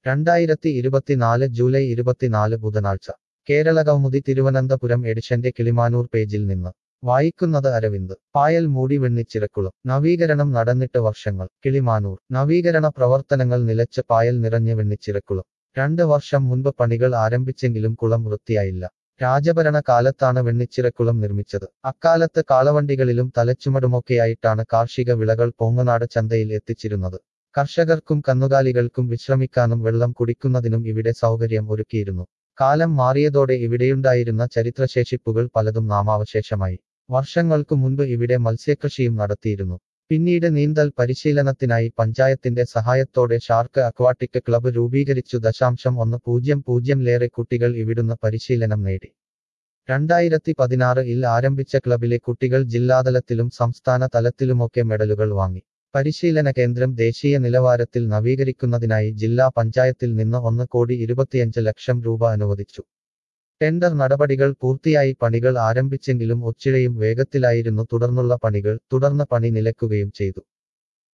രണ്ടായിരത്തി ഇരുപത്തിനാല് ജൂലൈ ഇരുപത്തിനാല് ബുധനാഴ്ച കേരള കൗമുദി തിരുവനന്തപുരം എഡിഷന്റെ കിളിമാനൂർ പേജിൽ നിന്ന് വായിക്കുന്നത് അരവിന്ദ് പായൽ മൂടി വെണ്ണിച്ചിറക്കുളം നവീകരണം നടന്നിട്ട് വർഷങ്ങൾ കിളിമാനൂർ നവീകരണ പ്രവർത്തനങ്ങൾ നിലച്ച് പായൽ നിറഞ്ഞ് വെണ്ണിച്ചിറക്കുളം രണ്ട് വർഷം മുൻപ് പണികൾ ആരംഭിച്ചെങ്കിലും കുളം വൃത്തിയായില്ല രാജഭരണ കാലത്താണ് വെണ്ണിച്ചിറക്കുളം നിർമ്മിച്ചത് അക്കാലത്ത് കാളവണ്ടികളിലും തലച്ചുമടുമൊക്കെയായിട്ടാണ് കാർഷിക വിളകൾ പോങ്ങനാട് ചന്തയിൽ എത്തിച്ചിരുന്നത് കർഷകർക്കും കന്നുകാലികൾക്കും വിശ്രമിക്കാനും വെള്ളം കുടിക്കുന്നതിനും ഇവിടെ സൗകര്യം ഒരുക്കിയിരുന്നു കാലം മാറിയതോടെ ഇവിടെയുണ്ടായിരുന്ന ചരിത്രശേഷിപ്പുകൾ പലതും നാമാവശേഷമായി വർഷങ്ങൾക്കു മുൻപ് ഇവിടെ മത്സ്യകൃഷിയും നടത്തിയിരുന്നു പിന്നീട് നീന്തൽ പരിശീലനത്തിനായി പഞ്ചായത്തിന്റെ സഹായത്തോടെ ഷാർക്ക് അക്വാട്ടിക് ക്ലബ്ബ് രൂപീകരിച്ചു ദശാംശം ഒന്ന് പൂജ്യം പൂജ്യംലേറെ കുട്ടികൾ ഇവിടുന്ന് പരിശീലനം നേടി രണ്ടായിരത്തി പതിനാറിൽ ആരംഭിച്ച ക്ലബിലെ കുട്ടികൾ ജില്ലാതലത്തിലും സംസ്ഥാന തലത്തിലുമൊക്കെ മെഡലുകൾ വാങ്ങി പരിശീലന കേന്ദ്രം ദേശീയ നിലവാരത്തിൽ നവീകരിക്കുന്നതിനായി ജില്ലാ പഞ്ചായത്തിൽ നിന്ന് ഒന്ന് കോടി ഇരുപത്തിയഞ്ച് ലക്ഷം രൂപ അനുവദിച്ചു ടെൻഡർ നടപടികൾ പൂർത്തിയായി പണികൾ ആരംഭിച്ചെങ്കിലും ഒച്ചിഴയും വേഗത്തിലായിരുന്നു തുടർന്നുള്ള പണികൾ തുടർന്ന് പണി നിലയ്ക്കുകയും ചെയ്തു